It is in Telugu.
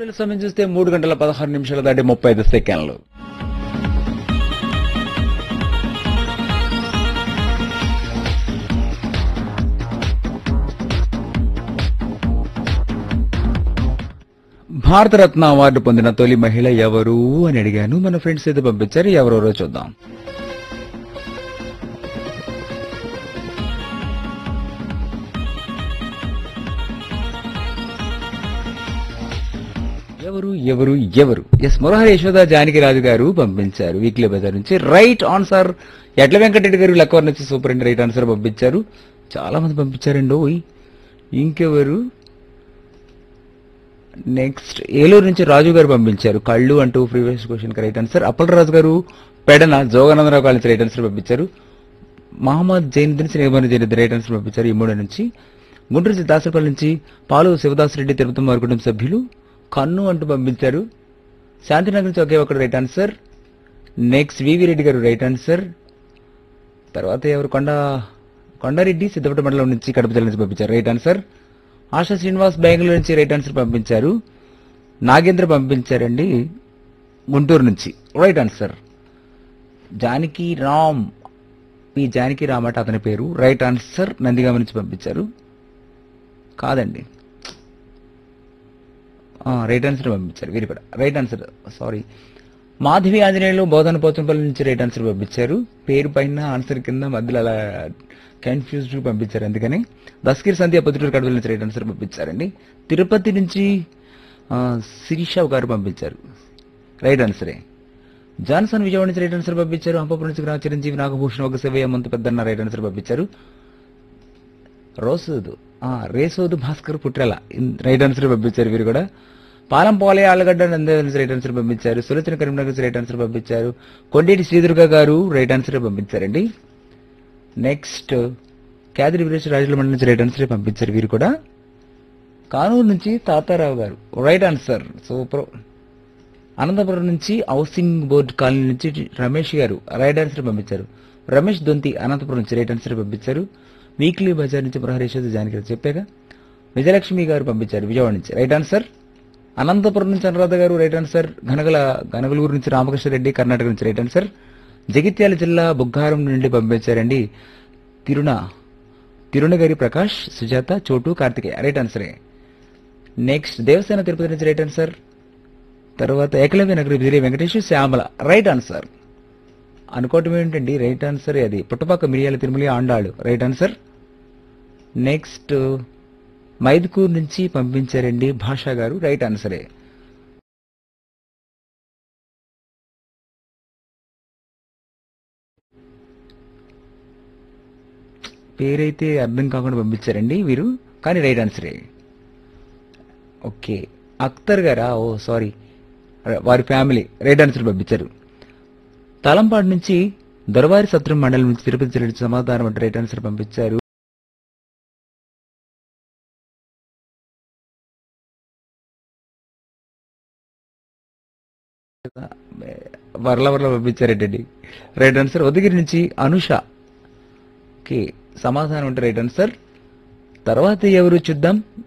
స్టూడియోలో సమయం చూస్తే మూడు గంటల పదహారు నిమిషాల దాటి ముప్పై ఐదు సెకండ్లు భారతరత్న అవార్డు పొందిన తొలి మహిళ ఎవరు అని అడిగాను మన ఫ్రెండ్స్ అయితే పంపించారు ఎవరెవరో చూద్దాం ఎవరు ఎవరు ఎవరు ఎస్ మురహరి యశోద జానకి రాజు గారు పంపించారు వీక్లీ బజార్ నుంచి రైట్ ఆన్సర్ ఎడ్ల వెంకటరెడ్డి గారు లక్కవర్ నుంచి సూపర్ అండ్ రైట్ ఆన్సర్ పంపించారు చాలా మంది పంపించారండి ఓయ్ ఇంకెవరు నెక్స్ట్ ఏలూరు నుంచి రాజు గారు పంపించారు కళ్ళు అంటూ previous question right answer Appalaraju garu Pedana Joganandarao college right answer పంపించారు మహమ్మద్ జైనుద్దీన్ శ్రీమణి జైనుద్దీన్ రైట్ ఆన్సర్ పంపించారు ఈ మూడు నుంచి గుంటూరు జిల్లా దాసరపల్లి నుంచి పాలు శివదాస్ రెడ్డి తిరుపతి వారి కుటుంబ సభ్యులు కన్ను అంటూ పంపించారు శాంతినగర్ నుంచి ఒకే ఒకటి right answer next V V Reddy garu right answer తర్వాత ఎవరు కొండ కొండారెడ్డి సిద్ధపట్ట మండలం నుంచి కడప జిల్లా నుంచి పంపించారు రైట్ ఆన్సర్ ఆశా శ్రీనివాస్ బెంగళూరు నుంచి రైట్ ఆన్సర్ పంపించారు నాగేంద్ర పంపించారండి గుంటూరు నుంచి రైట్ ఆన్సర్ జానకి రామ్ ఈ జానకి రామ్ అట అతని పేరు రైట్ ఆన్సర్ నందిగామ నుంచి పంపించారు కాదండి రైట్ ఆన్సర్ పంపించారు వీరు కూడా right answer sorry Madhavi Anjaneyulu Bodhana Pochampalli నుంచి రైట్ ఆన్సర్ పంపించారు పేరు పైన ఆన్సర్ కింద మధ్యలో అలా కన్ఫ్యూజ్డ్ పంపించారు అందుకని దస్కిర్ సంధ్య పొద్దుటూరు కడవల నుంచి రైట్ ఆన్సర్ పంపించారండి తిరుపతి నుంచి ఆ, శిరీష గారు పంపించారు రైట్ ఆన్సరే జాన్సన్ విజయవాడ నుంచి రైట్ ఆన్సర్ పంపించారు అంపపురం నుంచి గ్రామ చిరంజీవి నాగభూషణ్ ఒక శివయ్య మంతు పెద్దన్న రైట్ ఆన్సర్ పంపించారు రోసోదు ఆ, రేసోదు భాస్కర్ పుట్రెల ఇన్- రైట్ ఆన్సర్ పంపించారు వీరు కూడా పాలం పోలే ఆలగడ్డ నందేవల్ నుంచి రైట్ ఆన్సర్ పంపించారు సులోచన కరీంనగర్ నుంచి రైట్ ఆన్సర్ పంపించారు కొండేటి శ్రీదుర్గ గారు రైట్ ఆన్సర్ పంపించారండి నెక్స్ట్ క్యాదిరి వీరేష్ రాజుల మండలి నుంచి రైట్ ఆన్సర్ పంపించారు వీరు కూడా కానూరు నుంచి తాతారావు గారు రైట్ ఆన్సర్ సూపర్ అనంతపురం నుంచి హౌసింగ్ బోర్డ్ కాలనీ నుంచి రమేష్ గారు రైట్ ఆన్సర్ పంపించారు రమేష్ దొంతి అనంతపురం నుంచి రైట్ ఆన్సర్ పంపించారు వీక్లీ బజార్ నుంచి ప్రహరేశ్వర జానకి గారు చెప్పాగా విజయలక్ష్మి గారు పంపించారు విజయవాడ నుంచి రైట్ ఆన్సర్ అనంతపురం నుంచి అనురాధ గారు రైట్ ఆన్సర్ గనగల గనగలూరు నుంచి రామకృష్ణారెడ్డి కర్ణాటక నుంచి రైట్ ఆన్సర్ జగిత్యాల జిల్లా బుగ్గారం నుండి పంపించారండి తిరుణ తిరుణగిరి ప్రకాష్ సుజాత చోటు కార్తికేయ రైట్ ఆన్సరే నెక్స్ట్ దేవసేన తిరుపతి నుంచి రైట్ ఆన్సర్ తర్వాత ఏకలవ్య నగరి విజయ వెంకటేష్ శ్యామల రైట్ ఆన్సర్ అనుకోవటం ఏంటండి రైట్ ఆన్సర్ అది పుట్టపక్క మిరియాల తిరుమల ఆండాళ్ళు రైట్ ఆన్సర్ నెక్స్ట్ మైదుకూర్ నుంచి పంపించారండి భాషా గారు రైట్ ఆన్సరే పేరైతే అర్థం కాకుండా పంపించారండి వీరు కానీ రైట్ ఆన్సరే ఓకే అఖ్తర్ గారా ఓ సారీ వారి ఫ్యామిలీ రైట్ ఆన్సర్ పంపించారు తలంపాడు నుంచి దొరవారి సత్రం మండలం నుంచి తిరుపతి జిల్లా నుంచి సమాధానం అంటే రైట్ ఆన్సర్ పంపించారు వర్ల వర్ల పంపించారేటండి రైట్ ఆన్సర్ ఉదగిరి నుంచి అనుష ఓకే సమాధానం అంటే రైట్ ఆన్సర్ తర్వాత ఎవరు చూద్దాం